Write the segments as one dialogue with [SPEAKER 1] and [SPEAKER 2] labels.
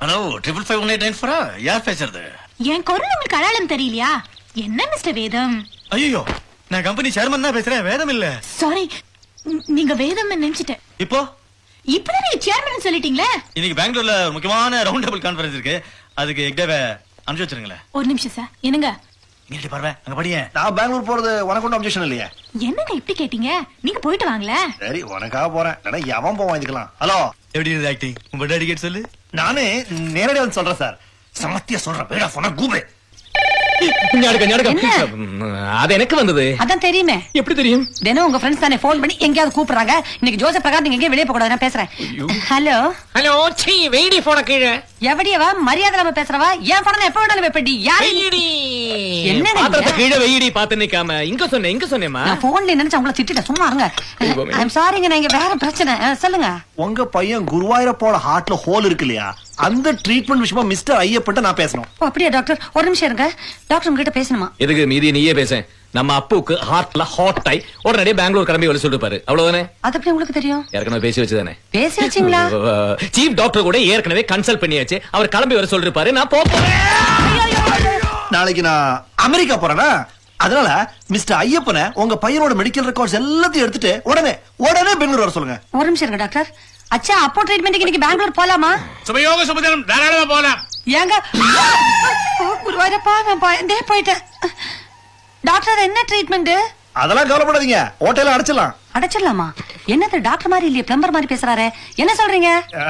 [SPEAKER 1] Hello triple five one eight nine ஃபோரா யார் பேசுறது
[SPEAKER 2] என் குரல் உங்களுக்கு அடையாளம் தெரியலையா என்ன மிஸ்டர் வேதம்
[SPEAKER 1] ஐயோ நான் கம்பெனி சேர்மன் தான் பேசுறேன் வேதம் இல்ல
[SPEAKER 2] சாரி நீங்க வேதம் நினைச்சிட்டேன்
[SPEAKER 1] இப்போ
[SPEAKER 2] இப்பதான் நீங்க சேர்மன் சொல்லிட்டீங்களே
[SPEAKER 1] இன்னைக்கு பெங்களூர்ல ஒரு முக்கியமான ரவுண்ட் டேபிள் கான்ஃபரன்ஸ் இருக்கு அதுக்கு எக்டேவை அனுப்பிச்சு வச்சிருங்களேன்
[SPEAKER 2] ஒரு நிமிஷம் சார் என்னங்க
[SPEAKER 1] இங்கே பாருங்க அங்க படியே
[SPEAKER 3] நான் பெங்களூர் போறது உனக்கு ஒன்றும் அப்ஜெக்ஷன் இல்லையே
[SPEAKER 2] என்னங்க இப்படி கேட்டீங்க நீங்க போயிட்டு வாங்களேன்
[SPEAKER 3] சரி உனக்காக போறேன் இல்லைன்னா எவன் போவான் இதுக்கெல்லாம் ஹலோ
[SPEAKER 1] எப்படி இருக்குது ஆக்டிங் உங்க டேடிகேட் சொல்லு
[SPEAKER 3] நானே நேரடியாக வந்து சொல்றேன் சார் சமத்தியா சொல்றேன் வேடா போனா கூபே
[SPEAKER 4] ஞாடுக்க ஞாடுக்க
[SPEAKER 5] என்ன?
[SPEAKER 4] அது எனக்கு வந்தது
[SPEAKER 5] அதான் தெரியுமே
[SPEAKER 4] எப்படி தெரியும்
[SPEAKER 5] தினம் உங்க ஃப்ரெண்ட்ஸ் தானே ஃபோன் பண்ணி எங்கேயாவது கூப்பிடுறாங்க இன்னைக்கு ஜோசப் பிரகாஷ் நீங்க எங்கேயும் வெளியே போக கூடாது நான் பேசுறேன் ஹலோ
[SPEAKER 4] ஹலோ சீ வெயிடி போன கீழே
[SPEAKER 5] எவடியவா மரியாதை இல்லாம பேசுறவா என் படம் எப்ப வேணாலும் வைப்படி யாரு
[SPEAKER 4] வெயிடி
[SPEAKER 5] என்னங்க
[SPEAKER 4] பாத்திரத்தை
[SPEAKER 5] நீங்க?
[SPEAKER 4] கீழே வெயிடி பார்த்து நிக்காம இங்க சொன்னேன் இங்க சொன்னேம்மா
[SPEAKER 5] நான் போன்ல நினைச்சு உங்களை திட்டிட்டேன் சும்மா இருங்க
[SPEAKER 4] தெய்வமே.
[SPEAKER 5] ஐம் சாரிங்க நான் இங்க வேற பிரச்சனை அஹ், சொல்லுங்க
[SPEAKER 3] உங்க பையன் குருவாயூரப்போட ஹார்ட்ல ஹோல் இருக்கு இல்லையா அந்த ட்ரீட்மெண்ட் விஷயமா மிஸ்டர் ஐயப்பட்ட நான் பேசணும்
[SPEAKER 5] ஓ, அப்படியா டாக்டர் ஒரு நிமிஷம் இருங்க டாக்டர் உங்ககிட்ட பேசணுமா
[SPEAKER 4] எதுக்கு மீதி நீயே பேச நம்ம அப்புக்கு ஹார்ட்ல ஹாட் ஆயி உடனடியே பெங்களூர் கிளம்பி வர சொல்லிருப்பாரு அவ்வளவுதானே
[SPEAKER 5] அது எப்படி உங்களுக்கு தெரியும்
[SPEAKER 4] ஏற்கனவே பேசி வச்சுதானே
[SPEAKER 5] பேசி வச்சீங்களா
[SPEAKER 4] சீஃப் டாக்டர் கூட ஏற்கனவே கன்சல்ட் பண்ணியாச்சு அவர் கிளம்பி வர சொல்லிருப்பாரு நான் போ போறேன்
[SPEAKER 3] நாளைக்கு நான் அமெரிக்கா போறேனா அதனால மிஸ்டர் ஐயப்பனை உங்க பையனோட மெடிக்கல் ரெக்கார்ட்ஸ் எல்லாத்தையும் எடுத்துட்டு உடனே உடனே பெங்களூர் வர சொல்லுங்க
[SPEAKER 5] ஒரு நிமிஷம் இருங்க டாக்டர் அச்சா அப்போ ட்ரீட்மெண்ட்டுக்கு இன்னைக்கு பெங்களூர் போலாமா
[SPEAKER 6] சுபயோக சுபதினம் தாராளமா போலாம்
[SPEAKER 5] ஏங்க குருவாரப்பா நான் பயந்தே போயிட்டேன் டாக்டர் என்ன ட்ரீட்மெண்ட்
[SPEAKER 3] அதெல்லாம் கவலைப்படாதீங்க ஹோட்டல அடைச்சிடலாம்
[SPEAKER 5] அடைச்சிடலாமா என்னது டாக்டர் மாதிரி இல்லையே பிளம்பர் மாதிரி பேசுறாரு என்ன சொல்றீங்க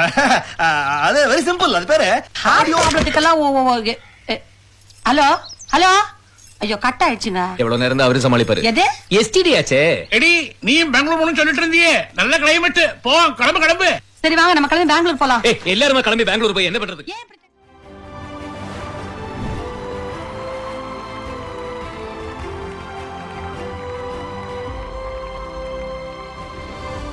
[SPEAKER 3] அது வெரி சிம்பிள் அது பேரு
[SPEAKER 5] ஹார்ட் ப்ராப்ளத்துக்கெல்லாம் ஓ ஓ, ஓ, எ, எ, ஹலோ ஹலோ ஐயோ கட் ஆயிடுச்சுங்க
[SPEAKER 4] எவ்வளவு நேரம் தான் அவரு சமாளிப்பாரு
[SPEAKER 5] எது
[SPEAKER 4] எஸ்டிடி ஆச்சே
[SPEAKER 6] எடி நீயும் பெங்களூர் போகணும்னு சொல்லிட்டு இருந்தியே நல்ல கிளைமேட் போ கிளம்பு கிளம்பு
[SPEAKER 5] சரி வாங்க நம்ம கிளம்பி பெங்களூர் போலாம்
[SPEAKER 4] ஏய், எல்லாருமே கிளம்பி பெங்களூர் போய் என்ன பண்றது
[SPEAKER 5] ஏன் இப்படி